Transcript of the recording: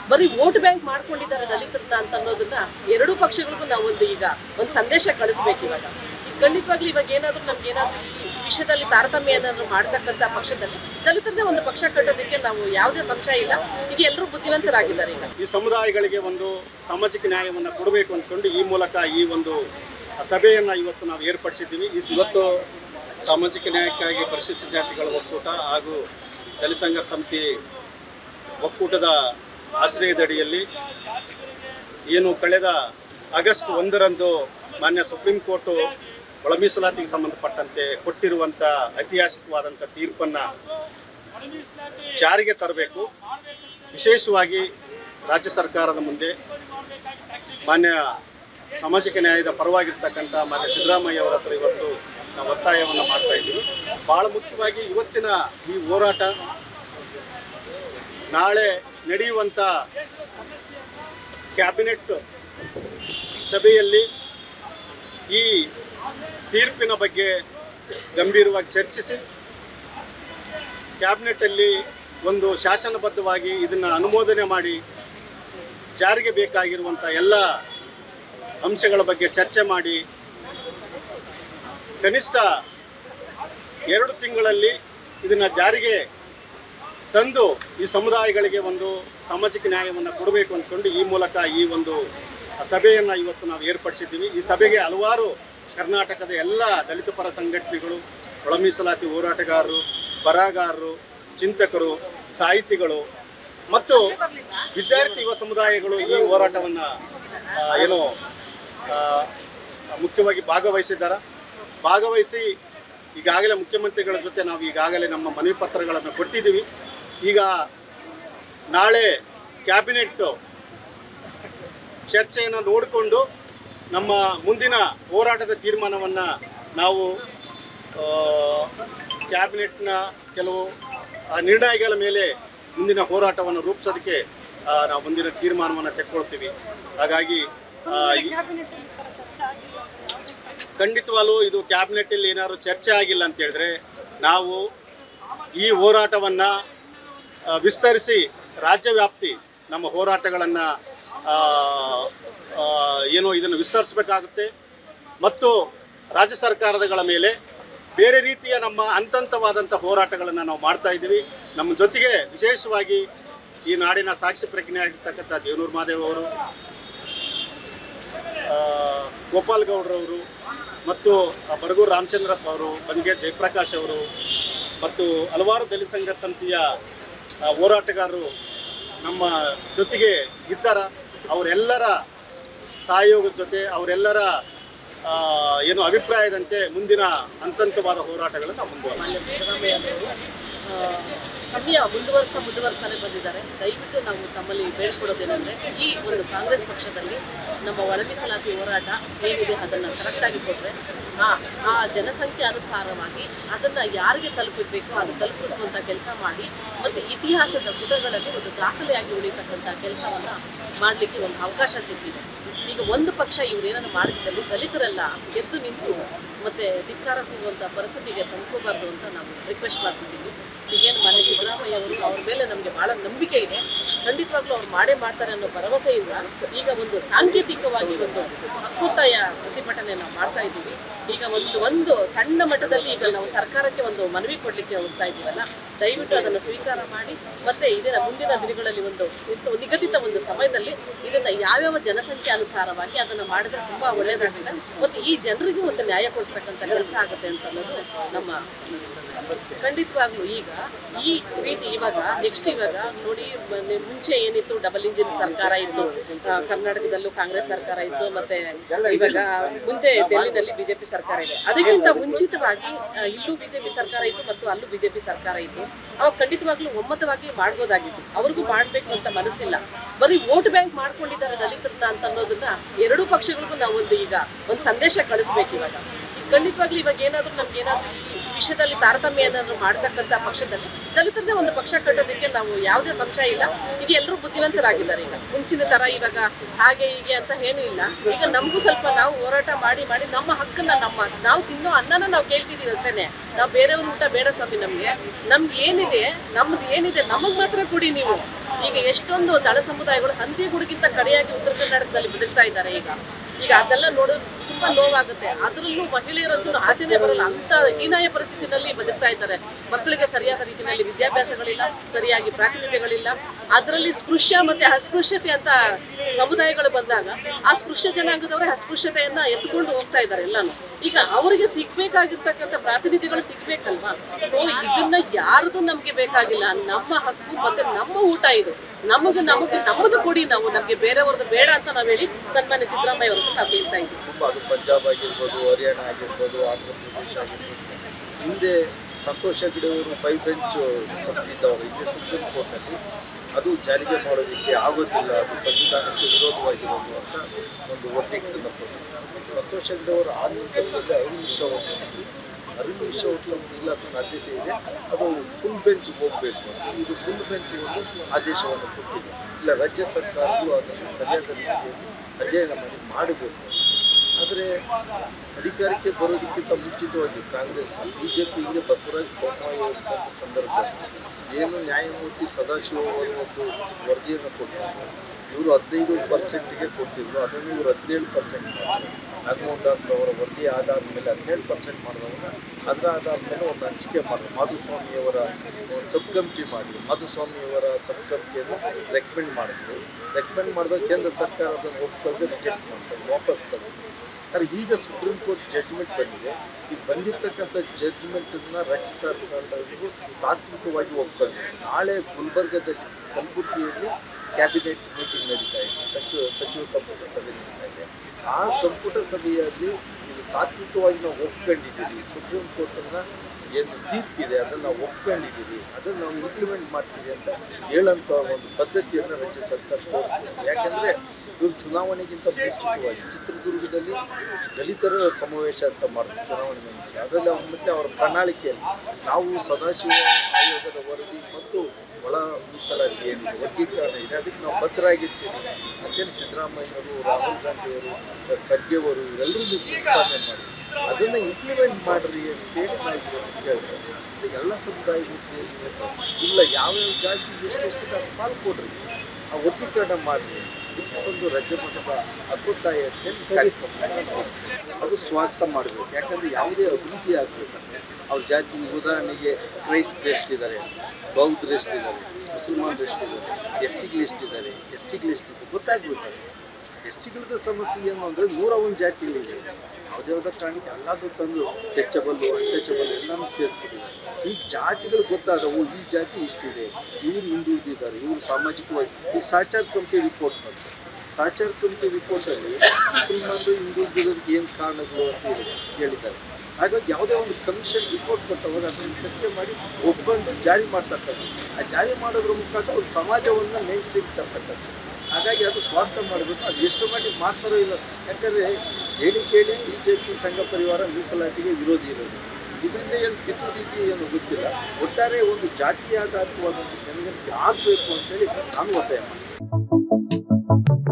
ಬರೀ vote bank ಮಾಡ್ಕೊಂಡಿದ್ದಾರೆ ದಲಿತರನ್ನ ಅಂತ ಅನ್ನೋದನ್ನ ಎರಡೂ ಪಕ್ಷಗಳಿಗೂ ನಾವು ಒಂದು ಈಗ ಒಂದು ಸಂದೇಶ ಕಳಿಸ್ಬೇಕು ಇವಾಗ ಈಗ ಖಂಡಿತವಾಗ್ಲೂ ಇವಾಗ ಏನಾದರೂ ನಮ್ಗೆ ಏನಾದರೂ ಈ ವಿಷಯದಲ್ಲಿ ತಾರತಮ್ಯ ಏನಾದರೂ ಮಾಡ್ತಕ್ಕಂಥ ಪಕ್ಷದಲ್ಲಿ ದಲಿತರದೇ ಒಂದು ಪಕ್ಷ ಕಟ್ಟೋದಕ್ಕೆ ನಾವು ಯಾವುದೇ ಸಂಶಯ ಇಲ್ಲ ಈಗ ಎಲ್ಲರೂ ಬುದ್ಧಿವಂತರಾಗಿದ್ದಾರೆ ಈಗ ಈ ಸಮುದಾಯಗಳಿಗೆ ಒಂದು ಸಾಮಾಜಿಕ ನ್ಯಾಯವನ್ನು ಕೊಡಬೇಕು ಅಂದ್ಕೊಂಡು ಈ ಮೂಲಕ ಈ ಒಂದು ಸಭೆಯನ್ನು ಇವತ್ತು ನಾವು ಏರ್ಪಡಿಸಿದ್ದೀವಿ ಈ- ಇವತ್ತು ಸಾಮಾಜಿಕ ನ್ಯಾಯಕ್ಕಾಗಿ ಪರಿಶಿಷ್ಟ ಜಾತಿಗಳ ಒಕ್ಕೂಟ ಹಾಗೂ ದಲಿತ ಸಂಘರ್ಷ ಸಮಿತಿ ಒಕ್ಕೂಟದ ಆಶ್ರಯದಡಿಯಲ್ಲಿ ಏನು ಕಳೆದ ಆಗಸ್ಟ್ ಒಂದರಂದು ಮಾನ್ಯ ಸುಪ್ರೀಂ ಕೋರ್ಟು ಒಳ ಮೀಸಲಾತಿಗೆ ಸಂಬಂಧಪಟ್ಟಂತೆ ಕೊಟ್ಟಿರುವಂಥ ಐತಿಹಾಸಿಕವಾದಂಥ ತೀರ್ಪನ್ನು ಜಾರಿಗೆ ತರಬೇಕು ವಿಶೇಷವಾಗಿ ರಾಜ್ಯ ಸರ್ಕಾರದ ಮುಂದೆ ಮಾನ್ಯ ಸಾಮಾಜಿಕ ನ್ಯಾಯದ ಪರವಾಗಿರ್ತಕ್ಕಂಥ ಮಾನ್ಯ ಸಿದ್ದರಾಮಯ್ಯ ಅವರ ಹತ್ರ ಇವತ್ತು ನಾವು ಒತ್ತಾಯವನ್ನು ಮಾಡ್ತಾ ಇದ್ದೀವಿ ಭಾಳ ಮುಖ್ಯವಾಗಿ ಇವತ್ತಿನ ಈ ಹೋರಾಟ ನಾಳೆ ನಡೆಯುವಂಥ ಕ್ಯಾಬಿನೆಟ್ ಸಭೆಯಲ್ಲಿ ಈ ತೀರ್ಪಿನ ಬಗ್ಗೆ ಗಂಭೀರವಾಗಿ ಚರ್ಚಿಸಿ ಕ್ಯಾಬಿನೆಟ್ಟಲ್ಲಿ ಒಂದು ಶಾಸನಬದ್ಧವಾಗಿ ಇದನ್ನು ಅನುಮೋದನೆ ಮಾಡಿ ಜಾರಿಗೆ ಬೇಕಾಗಿರುವಂಥ ಎಲ್ಲ ಅಂಶಗಳ ಬಗ್ಗೆ ಚರ್ಚೆ ಮಾಡಿ ಕನಿಷ್ಠ ಎರಡು ತಿಂಗಳಲ್ಲಿ ಇದನ್ನು ಜಾರಿಗೆ ತಂದು ಈ ಸಮುದಾಯಗಳಿಗೆ ಒಂದು ಸಾಮಾಜಿಕ ನ್ಯಾಯವನ್ನು ಕೊಡಬೇಕು ಅಂದ್ಕೊಂಡು ಈ ಮೂಲಕ ಈ ಒಂದು ಸಭೆಯನ್ನು ಇವತ್ತು ನಾವು ಏರ್ಪಡಿಸಿದ್ದೀವಿ ಈ ಸಭೆಗೆ ಹಲವಾರು ಕರ್ನಾಟಕದ ಎಲ್ಲ ದಲಿತ ಪರ ಸಂಘಟನೆಗಳು ಒಳ ಮೀಸಲಾತಿ ಹೋರಾಟಗಾರರು ಬರಹಗಾರರು ಚಿಂತಕರು ಸಾಹಿತಿಗಳು ಮತ್ತು ವಿದ್ಯಾರ್ಥಿ ಯುವ ಸಮುದಾಯಗಳು ಈ ಹೋರಾಟವನ್ನು ಏನು ಆ, ಮುಖ್ಯವಾಗಿ ಭಾಗವಹಿಸಿದ್ದಾರೆ ಭಾಗವಹಿಸಿ ಈಗಾಗಲೇ ಮುಖ್ಯಮಂತ್ರಿಗಳ ಜೊತೆ ನಾವು ಈಗಾಗಲೇ ನಮ್ಮ ಮನವಿ ಪತ್ರಗಳನ್ನು ಕೊಟ್ಟಿದ್ದೀವಿ ಈಗ ನಾಳೆ ಕ್ಯಾಬಿನೆಟ್ಟು ಚರ್ಚೆಯನ್ನು ನೋಡಿಕೊಂಡು ನಮ್ಮ ಮುಂದಿನ ಹೋರಾಟದ ತೀರ್ಮಾನವನ್ನು ನಾವು ಆ, ಕ್ಯಾಬಿನೆಟ್ನ ಕೆಲವು ಆ, ನಿರ್ಣಯಗಳ ಮೇಲೆ ಮುಂದಿನ ಹೋರಾಟವನ್ನು ರೂಪಿಸೋದಕ್ಕೆ ಆ, ನಾವು ಮುಂದಿನ ತೀರ್ಮಾನವನ್ನು ತೆಕ್ಕೊಳ್ತೀವಿ ಹಾಗಾಗಿ ಆ, ಈ- ಖಂಡಿತವಾಗ್ಲೂ ಇದು ಕ್ಯಾಬಿನೆಟ್ಟಲ್ಲಿ ಏನಾದ್ರು ಚರ್ಚೆ ಆಗಿಲ್ಲ ಅಂತ ಹೇಳಿದ್ರೆ ನಾವು ಈ ಹೋರಾಟವನ್ನು ವಿಸ್ತರಿಸಿ ರಾಜ್ಯ ವ್ಯಾಪ್ತಿ ನಮ್ಮ ಹೋರಾಟಗಳನ್ನು ಏನು ಇದನ್ನು ವಿಸ್ತರಿಸಬೇಕಾಗುತ್ತೆ ಮತ್ತು ರಾಜ್ಯ ಸರ್ಕಾರಗಳ ಮೇಲೆ ಬೇರೆ ರೀತಿಯ ನಮ್ಮ ಹಂತಂತವಾದಂಥ ಹೋರಾಟಗಳನ್ನು ನಾವು ಮಾಡ್ತಾ ಇದ್ದೀವಿ ನಮ್ಮ ಜೊತೆಗೆ ವಿಶೇಷವಾಗಿ ಈ ನಾಡಿನ ಸಾಕ್ಷಿ ಪ್ರಜ್ಞೆ ಆಗಿರ್ತಕ್ಕಂಥ ದೇವನೂರು ಮಹಾದೇವ್ ಅವರು ಆ, ಗೋಪಾಲ್ ಗೌಡ್ರವರು ಮತ್ತು ಆ, ಬರಗೂರು ರಾಮಚಂದ್ರಪ್ಪ ಅವರು ಬನ್ಗೇರ್ ಜಯಪ್ರಕಾಶ್ ಅವರು ಮತ್ತು ಹಲವಾರು ದಲಿತ ಸಂಘರ್ಷ ಸಮಿತಿಯ ಆ, ಹೋರಾಟಗಾರರು ನಮ್ಮ ಜೊತೆಗೆ ಇದ್ದಾರ ಅವರೆಲ್ಲರ ಸಹಯೋಗದ ಜೊತೆ ಅವರೆಲ್ಲರ ಆ, ಏನು ಅಭಿಪ್ರಾಯದಂತೆ ಮುಂದಿನ ಹಂತಂತವಾದ ಹೋರಾಟಗಳನ್ನು ನಾವು ಮುಂದುವರೆದ ಮಾನ್ಯ ಸಿದ್ದರಾಮಯ್ಯ ಅವರು ಆ, ಸಮಯ ಮುಂದುವರಿಸ್ತಾ ಮುಂದುವರಿಸ್ತಾನೆ ಬಂದಿದ್ದಾರೆ ದಯವಿಟ್ಟು ನಾವು ತಮ್ಮಲ್ಲಿ ಬೇಡ್ಕೊಡೋದೇನೆಂದರೆ ಈ ಒಂದು ಕಾಂಗ್ರೆಸ್ ಪಕ್ಷದಲ್ಲಿ ನಮ್ಮ ಒಳ ಮೀಸಲಾತಿ ಹೋರಾಟ ಏನಿದೆ ಅದನ್ನು ಕರೆಕ್ಟಾಗಿ ಕೊಟ್ಟರೆ ಆ ಆ ಜನಸಂಖ್ಯೆ ಅನುಸಾರವಾಗಿ ಅದನ್ನು ಯಾರಿಗೆ ತಲುಪಬೇಕು ಅದು ತಲುಪಿಸುವಂಥ ಕೆಲಸ ಮಾಡಿ ಮತ್ತು ಇತಿಹಾಸದ ಪುಟಗಳಲ್ಲಿ ಒಂದು ದಾಖಲೆಯಾಗಿ ಉಳಿತಕ್ಕಂಥ ಕೆಲಸವನ್ನು ಮಾಡಲಿಕ್ಕೆ ಒಂದು ಅವಕಾಶ ಸಿಕ್ಕಿದೆ ಈಗ ಒಂದು ಪಕ್ಷ ಇವ್ರು ಏನಾದ್ರು ಮಾಡಿದಲ್ಲಿ ದಲಿತರೆಲ್ಲ ಎದ್ದು ನಿಂತು ಮತ್ತೆ ಧಿಕ್ಕಾರ ಕೂಗುವಂಥ ಪರಿಸ್ಥಿತಿಗೆ ತಂದ್ಕೋಬಾರ್ದು ಅಂತ ನಾವು ರಿಕ್ವೆಸ್ಟ್ ಮಾಡ್ತಿದ್ದೀವಿ ಈಗೇನು ಮಾನ್ಯ ಸಿದ್ದರಾಮಯ್ಯ ಅವರು ಅವ್ರ ಮೇಲೆ ನಮಗೆ ಭಾಳ ನಂಬಿಕೆ ಇದೆ ಖಂಡಿತವಾಗ್ಲೂ ಅವ್ರು ಮಾಡೇ ಮಾಡ್ತಾರೆ ಅನ್ನೋ ಭರವಸೆಯಿಂದ ಈಗ ಒಂದು ಸಾಂಕೇತಿಕವಾಗಿ ಒಂದು ಹಕ್ಕುತ್ತಾಯ ಪ್ರತಿಭಟನೆ ನಾವು ಮಾಡ್ತಾ ಇದ್ದೀವಿ ಈಗ ಒಂದು ಒಂದು ಸಣ್ಣ ಮಟ್ಟದಲ್ಲಿ ಈಗ ನಾವು ಸರ್ಕಾರಕ್ಕೆ ಒಂದು ಮನವಿ ಕೊಡಲಿಕ್ಕೆ ಹೋಗ್ತಾ ಇದ್ದೀವಲ್ಲ ದಯವಿಟ್ಟು ಅದನ್ನು ಸ್ವೀಕಾರ ಮಾಡಿ ಮತ್ತೆ ಇದರ ಮುಂದಿನ ದಿನಗಳಲ್ಲಿ ಒಂದು ಒಂದು ನಿಗದಿತ ಒಂದು ಸಮಯದಲ್ಲಿ ಇದನ್ನ ಯಾವ್ಯಾವ ಜನಸಂಖ್ಯೆ ಅನುಸಾರವಾಗಿ ಅದನ್ನು ಮಾಡಿದ್ರೆ ತುಂಬಾ ಒಳ್ಳೆಯದಾಗುತ್ತೆ ಮತ್ತು ಈ ಜನರಿಗೂ ಒಂದು ನ್ಯಾಯ ಕೊಡಿಸ್ತಕ್ಕಂಥ ಕೆಲಸ ಆಗುತ್ತೆ ಅಂತ ಅನ್ನೋದು ನಮ್ಮ ಖಂಡಿತವಾಗ್ಲೂ ಈಗ ಈ ರೀತಿ ಇವಾಗ ನೆಕ್ಸ್ಟ್ ಇವಾಗ ನೋಡಿ ಮೊನ್ನೆ ಮುಂಚೆ ಏನಿತ್ತು ಡಬಲ್ ಇಂಜಿನ್ ಸರ್ಕಾರ ಇತ್ತು ಆ, ಕರ್ನಾಟಕದಲ್ಲೂ ಕಾಂಗ್ರೆಸ್ ಸರ್ಕಾರ ಇತ್ತು ಮತ್ತೆ ಇವಾಗ ಮುಂದೆ ಡೆಲ್ಲಿನಲ್ಲಿ ಬಿಜೆಪಿ ಸರ್ಕಾರ ಇದೆ ಅದಕ್ಕಿಂತ ಮುಂಚಿತವಾಗಿ ಆ, ಇಲ್ಲೂ ಬಿಜೆಪಿ ಸರ್ಕಾರ ಇತ್ತು ಮತ್ತು ಅಲ್ಲೂ ಬಿಜೆಪಿ ಸರ್ಕಾರ ಇತ್ತು ಅವಾಗ ಖಂಡಿತವಾಗ್ಲೂ ಒಮ್ಮತವಾಗಿ ಮಾಡ್ಬೋದಾಗಿತ್ತು ಅವ್ರಿಗೂ ಮಾಡಬೇಕು ಅಂತ ಮನಸ್ಸಿಲ್ಲ ಬರೀ ವೋಟ್ ಬ್ಯಾಂಕ್ ಮಾಡ್ಕೊಂಡಿದ್ದಾರೆ ದಲಿತರನ್ನ ಅಂತ ಅನ್ನೋದನ್ನ ಎರಡೂ ಪಕ್ಷಗಳಿಗೂ ನಾವು ಒಂದು ಈಗ ಒಂದು ಸಂದೇಶ ಕಳಿಸ್ಬೇಕು ಇವಾಗ ಈಗ ಖಂಡಿತವಾಗ್ಲೂ ಇವಾಗ ಏನಾದರೂ ನಮ್ಗೆ ಏನಾದರೂ ಈ ವಿಷಯದಲ್ಲಿ ತಾರತಮ್ಯ ಏನಾದರೂ ಮಾಡ್ತಕ್ಕಂಥ ಪಕ್ಷದಲ್ಲಿ ದಲಿತರದೇ ಒಂದು ಪಕ್ಷ ಕಟ್ಟೋದಕ್ಕೆ ನಾವು ಯಾವುದೇ ಸಂಶಯ ಇಲ್ಲ ಈಗ ಎಲ್ಲರೂ ಬುದ್ಧಿವಂತರಾಗಿದ್ದಾರೆ ಈಗ ಮುಂಚಿನ ಥರ ಇವಾಗ ಹಾಗೆ ಹೀಗೆ ಅಂತ ಏನೂ ಇಲ್ಲ ಈಗ ನಮಗೂ ಸ್ವಲ್ಪ ನಾವು ಹೋರಾಟ ಮಾಡಿ ಮಾಡಿ ನಮ್ಮ ಹಕ್ಕನ್ನ ನಮ್ಮ ನಾವು ತಿನ್ನೋ ಅನ್ನನ ನಾವು ಕೇಳ್ತಿದ್ದೀವಿ ಅಷ್ಟೇ ನಾವು ಬೇರೆಯವ್ರ ಊಟ ಬೇಡ ಸ್ವಾಮಿ ನಮಗೆ ನಮ್ಗೆ ಏನಿದೆ ನಮ್ದು ಏನಿದೆ ನಮಗೆ ಮಾತ್ರ ಕೊಡಿ ನೀವು ಈಗ ಎಷ್ಟೊಂದು ದಳ ಸಮುದಾಯಗಳು ಹಂದಿ ಗುಡುಗಿಂತ ಕಡೆಯಾಗಿ ಉತ್ತರ ಕರ್ನಾಟಕದಲ್ಲಿ ಬದುಕ್ತಾ ಇದ್ದಾರೆ ಈಗ ಈಗ ಅದೆಲ್ಲ ನೋಡೋದು ತುಂಬಾ ನೋವಾಗುತ್ತೆ ಅದರಲ್ಲೂ ಮಹಿಳೆಯರಂತೂ ಆಚೆನೆ ಬರಲ್ಲ ಅಂತ ಹೀನಾಯ ಪರಿಸ್ಥಿತಿನಲ್ಲಿ ಬದುಕ್ತಾ ಇದ್ದಾರೆ ಮಕ್ಕಳಿಗೆ ಸರಿಯಾದ ರೀತಿಯಲ್ಲಿ ವಿದ್ಯಾಭ್ಯಾಸಗಳಿಲ್ಲ ಸರಿಯಾಗಿ ಪ್ರಾತಿನಿಧ್ಯಗಳಿಲ್ಲ ಅದರಲ್ಲಿ ಸ್ಪೃಶ್ಯ ಮತ್ತೆ ಅಸ್ಪೃಶ್ಯತೆ ಅಂತ ಸಮುದಾಯಗಳು ಬಂದಾಗ ಆ ಸ್ಪೃಶ್ಯ ಜನಾಂಗದವರೇ ಅಸ್ಪೃಶ್ಯತೆಯನ್ನ ಎತ್ಕೊಂಡು ಹೋಗ್ತಾ ಇದ್ದಾರೆ ಎಲ್ಲಾನು ಈಗ ಅವರಿಗೆ ಸಿಗ್ಬೇಕಾಗಿರ್ತಕ್ಕಂಥ ಪ್ರಾತಿನಿಧ್ಯಗಳು ಸಿಗ್ಬೇಕಲ್ವಾ ಸೊ ಇದನ್ನ ಯಾರ್ದು ನಮ್ಗೆ ಬೇಕಾಗಿಲ್ಲ ನಮ್ಮ ಹಕ್ಕು ಮತ್ತೆ ನಮ್ಮ ಊಟ ಇದು ನಮಗೆ ನಮಗೆ ನಮ್ಮದು ಕೊಡಿ ನಾವು ನಮ್ಗೆ ಬೇರೆಯವ್ರದ್ದು ಬೇಡ ಅಂತ ನಾವ್ ಹೇಳಿ ಸನ್ಮಾನ್ಯ ಸಿದ್ದರಾಮಯ್ಯ ಅವ್ರದ್ದು ನಾವು ಹೇಳ್ತಾ ಇದ್ದೀವಿ ತುಂಬ ಅದು ಪಂಜಾಬ್ ಆಗಿರ್ಬೋದು ಹರಿಯಾಣ ಆಗಿರ್ಬೋದು ಆಂಧ್ರ ಪ್ರದೇಶ ಆಗಿರ್ಬೋದು ಹಿಂದೆ ಸಂತೋಷ ಹೆಗ್ಡೆಯವರು ಫೈವ್ ಬೆಂಚ್ ಕೊಟ್ಟಿದ್ದವರು ಹಿಂದೆ ಸುಪ್ರೀಂ ಕೋರ್ಟಲ್ಲಿ ಅದು ಜಾರಿಗೆ ಮಾಡೋದಕ್ಕೆ ಆಗೋದಿಲ್ಲ ಅದು ಸಂವಿಧಾನಕ್ಕೆ ವಿರೋಧವಾಗಿರೋದು ಅಂತ ಒಂದು ಒಟ್ಟಿಗೆ ಕೊಟ್ಟರು ಸಂತೋಷ ಹೆಗ್ಡೆಯವರು ಆ ನಂತರದಲ್ಲಿ ಅರುಣ್ ಮಿಶ್ರಾ ಒಪ್ಪಂದ ಅರುಣ್ ಮಿಶ್ರಾ ಒಪ್ಪಂದ ನಿಲ್ಲದ ಸಾಧ್ಯತೆ ಇದೆ ಅದು ಫುಲ್ ಬೆಂಚ್ ಹೋಗಬೇಕು ಅಂತ ಇದು ಫುಲ್ ಬೆಂಚ್ ಒಂದು ಆದೇಶವನ್ನು ಕೊಟ್ಟಿದೆ ಇಲ್ಲ ರಾಜ್ಯ ಸರ್ಕಾರಗಳು ಅದನ್ನು ಸರಿಯಾದ ರೀತಿಯಲ್ಲಿ ಅಧ್ಯಯನ ಮಾಡಿ ಮಾಡಬೇಕು ಆದರೆ ಅಧಿಕಾರಕ್ಕೆ ಬರೋದಕ್ಕಿಂತ ಮುಂಚಿತವಾಗಿ ಕಾಂಗ್ರೆಸ್ ಬಿ ಜೆ ಪಿ ಹಿಂದೆ ಬಸವರಾಜ ಬೊಮ್ಮಾಯಿ ಅವರು ಬಂದ ಸಂದರ್ಭದಲ್ಲಿ ಏನು ನ್ಯಾಯಮೂರ್ತಿ ಸದಾಶಿವ ಅವರು ಒಂದು ವರದಿಯನ್ನು ಕೊಟ್ಟಿದ್ರು ಇವರು ಹದಿನೈದು ಪರ್ಸೆಂಟ್ಗೆ ಕೊಟ್ಟಿದ್ರು ಅದನ್ನು ಇವರು ಹದಿನೇಳು ಪರ್ಸೆಂಟ್ ಮಾಡಿದ್ರು ನಾಗಮೋಹನ್ ದಾಸ್ ಅವರ ವರದಿ ಆಧಾರದ ಮೇಲೆ ಹದಿನೇಳು ಪರ್ಸೆಂಟ್ ಮಾಡಿದವನ್ನ ಅದರ ಆಧಾರದ ಮೇಲೆ ಒಂದು ಹಂಚಿಕೆ ಮಾಡಿದ್ರು ಮಾಧುಸ್ವಾಮಿಯವರ ಒಂದು ಸಬ್ ಕಮಿಟಿ ಮಾಡಿ ಮಾಧುಸ್ವಾಮಿಯವರ ಸಬ್ ಕಮಿಟಿಯನ್ನು ರೆಕಮೆಂಡ್ ಮಾಡಿದ್ರು ರೆಕಮೆಂಡ್ ಮಾಡಿದಾಗ ಕೇಂದ್ರ ಸರ್ಕಾರ ಅದನ್ನು ಒಪ್ಕೊಳ್ಳದೆ ರಿಜೆಕ್ಟ್ ಮಾಡ್ತಾರೆ ವಾಪಸ್ ಕಳಿಸ್ತಾರೆ ಆದರೆ ಈಗ ಸುಪ್ರೀಂ ಕೋರ್ಟ್ ಜಡ್ಜ್ಮೆಂಟ್ ಬಂದಿದೆ ಈಗ ಬಂದಿರತಕ್ಕಂಥ ಜಡ್ಜ್ಮೆಂಟನ್ನು ರಾಜ್ಯ ಸರ್ಕಾರದವರು ತಾತ್ವಿಕವಾಗಿ ಒಪ್ಕೊಂಡಿದೆ ನಾಳೆ ಗುಲ್ಬರ್ಗದಲ್ಲಿ ಕಲಬುರಗಿಯಲ್ಲಿ ಕ್ಯಾಬಿನೆಟ್ ಮೀಟಿಂಗ್ ನಡೀತಾ ಇದೆ ಸಚಿವ ಸಚಿವ ಸಂಪುಟ ಸಭೆ ನಡೀತಾ ಇದೆ ಆ ಸಂಪುಟ ಸಭೆಯಲ್ಲಿ ಇದು ತಾತ್ವಿಕವಾಗಿ ನಾವು ಒಪ್ಕೊಂಡಿದ್ದೀವಿ ಸುಪ್ರೀಂ ಕೋರ್ಟನ್ನು ಏನು ತೀರ್ಪಿದೆ ಅದನ್ನು ನಾವು ಒಪ್ಕೊಂಡಿದ್ದೀವಿ ಅದನ್ನು ನಾವು ಇಂಪ್ಲಿಮೆಂಟ್ ಮಾಡ್ತೀವಿ ಅಂತ ಹೇಳೋಂಥ ಒಂದು ಪದ್ಧತಿಯನ್ನು ರಾಜ್ಯ ಸರ್ಕಾರ ತೋರಿಸ್ಬೇಕು ಯಾಕೆಂದರೆ ಇವರು ಚುನಾವಣೆಗಿಂತ ಮುಂಚಿತವಾಗಿ ಚಿತ್ರದುರ್ಗದಲ್ಲಿ ದಲಿತರ ಸಮಾವೇಶ ಅಂತ ಮಾಡಿದ್ರು ಚುನಾವಣೆಗೆ ಮುಂಚೆ ಅದರಲ್ಲಿ ಅವ್ರು ಮತ್ತೆ ಅವರ ಪ್ರಣಾಳಿಕೆಯಲ್ಲಿ ನಾವು ಸದಾಶಿವ ಆಯೋಗದ ವರದಿ ಮತ್ತು ಒಳ ಮೀಸಲಾತಿ ಏನಿದೆ ವರ್ಗೀಕರಣ ಇದೆ ಅದಕ್ಕೆ ನಾವು ಬದ್ಧರಾಗಿರ್ತೀವಿ ಅಂತೇಳಿ ಸಿದ್ದರಾಮಯ್ಯವರು ರಾಹುಲ್ ಗಾಂಧಿಯವರು ಖರ್ಗೆ ಅವರು ಇವರೆಲ್ಲರೂ ಪ್ರತಿಪಾದನೆ ಮಾಡಿ ಅದನ್ನು ಇಂಪ್ಲಿಮೆಂಟ್ ಮಾಡ್ರಿ ಅಂತೇಳಿ ನಾವು ಇವತ್ತು ಕೇಳ್ತೇವೆ ಈಗ ಎಲ್ಲ ಸಮುದಾಯಗಳು ಸೇರಿ ಇವತ್ತು ಇಲ್ಲ ಯಾವ್ಯಾವ ಜಾತಿ ಎಷ್ಟೆಷ್ಟಿದೆ ಅಷ್ಟು ಪಾಲು ಕೊಡ್ರಿ ಆ ವರ್ಗೀಕರಣ ಮಾಡಿ ಅದಕ್ಕೆ ಒಂದು ರಾಜ್ಯ ಮಟ್ಟದ ಹಕ್ಕೊತ್ತಾಯ ಅಂತೇಳಿ ಕಾರ್ಯಕ್ರಮ ಅದು ಸ್ವಾಗತ ಮಾಡಬೇಕು ಯಾಕಂದರೆ ಯಾವುದೇ ಅಭಿವೃದ್ಧಿ ಆಗಬೇಕಂದ್ರೆ ಅವ್ರ ಜಾತಿ ಉದಾಹರಣೆಗೆ ಕ್ರೈಸ್ತರು ಎಷ್ಟಿದ್ದಾರೆ ಬೌದ್ಧರು ಎಷ್ಟಿದ್ದಾರೆ ಮುಸಲ್ಮಾನರು ಎಷ್ಟಿದ್ದಾರೆ ಎಸ್ ಸಿಗಳು ಎಷ್ಟಿದ್ದಾರೆ ಎಸ್ ಟಿಗಳು ಎಷ್ಟಿದೆ ಗೊತ್ತಾಗ್ಬೇಕಾದ್ರೆ ಎಸ್ ಸಿಗಳದ ಸಮಸ್ಯೆ ಏನು ಅಂದರೆ ನೂರ ಒಂದು ಜಾತಿಗಳಿದೆ ಯಾವುದೇ ಯಾವುದೋ ಕಾರಣಕ್ಕೆ ಎಲ್ಲದೂ ತಂದು ಟೆಚಬಲ್ಲು ಅನ್ಟಚಬಲ್ ಎಲ್ಲನೂ ಸೇರಿಸ್ಬಿಟ್ಟಿದ್ದಾರೆ ಈ ಜಾತಿಗಳು ಗೊತ್ತಾದ ಓ ಈ ಜಾತಿ ಇಷ್ಟಿದೆ ಇವರು ಹಿಂದುಳಿದಿದ್ದಾರೆ ಇವರು ಸಾಮಾಜಿಕವಾಗಿ ಈ ಸಾಚಾರ್ ಕಮಿಟಿ ರಿಪೋರ್ಟ್ ಬಂತು ಸಾಚಾರ್ ಕಮಿಟಿ ರಿಪೋರ್ಟಲ್ಲಿ ಮುಸಲ್ಮಾನರು ಹಿಂದುಳಿದಿರೋದಕ್ಕೆ ಏನು ಕಾರಣಗಳು ಅಂತ ಹೇಳಿ ಹೇಳಿದ್ದಾರೆ ಹಾಗಾಗಿ ಯಾವುದೇ ಒಂದು ಕಮಿಷನ್ ರಿಪೋರ್ಟ್ ಕೊಟ್ಟವಾಗ ಅದನ್ನು ಚರ್ಚೆ ಮಾಡಿ ಒಪ್ಕೊಂಡು ಜಾರಿ ಮಾಡ್ತಕ್ಕಂಥದ್ದು ಆ ಜಾರಿ ಮಾಡೋದ್ರ ಮುಖಾಂತರ ಒಂದು ಸಮಾಜವನ್ನು ಮೇನ್ ಸ್ಟ್ರೀಟ್ ತರ್ತಕ್ಕಂಥದ್ದು ಹಾಗಾಗಿ ಅದು ಸ್ವಾರ್ಥ ಮಾಡಬೇಕು ಅದು ಎಷ್ಟು ಮಟ್ಟಿಗೆ ಮಾಡ್ತಾರೋ ಇಲ್ಲ ಯಾಕಂದರೆ ಹೇಳಿ ಕೇಳಿ ಬಿ ಜೆ ಪಿ ಸಂಘ ಪರಿವಾರ ಮೀಸಲಾತಿಗೆ ವಿರೋಧಿ ಇರೋದು ಇದರಿಂದ ಏನು ಕಿತ್ತು ರೀತಿ ಏನು ಗೊತ್ತಿಲ್ಲ ಒಟ್ಟಾರೆ ಒಂದು ಜಾತಿ ಆಧಾರಿತವಾದಂಥ ಜನಗಣತಿ ಆಗಬೇಕು ಅಂತೇಳಿ ನಾನು ಒತ್ತಾಯ ಮಾಡ್ತೀನಿ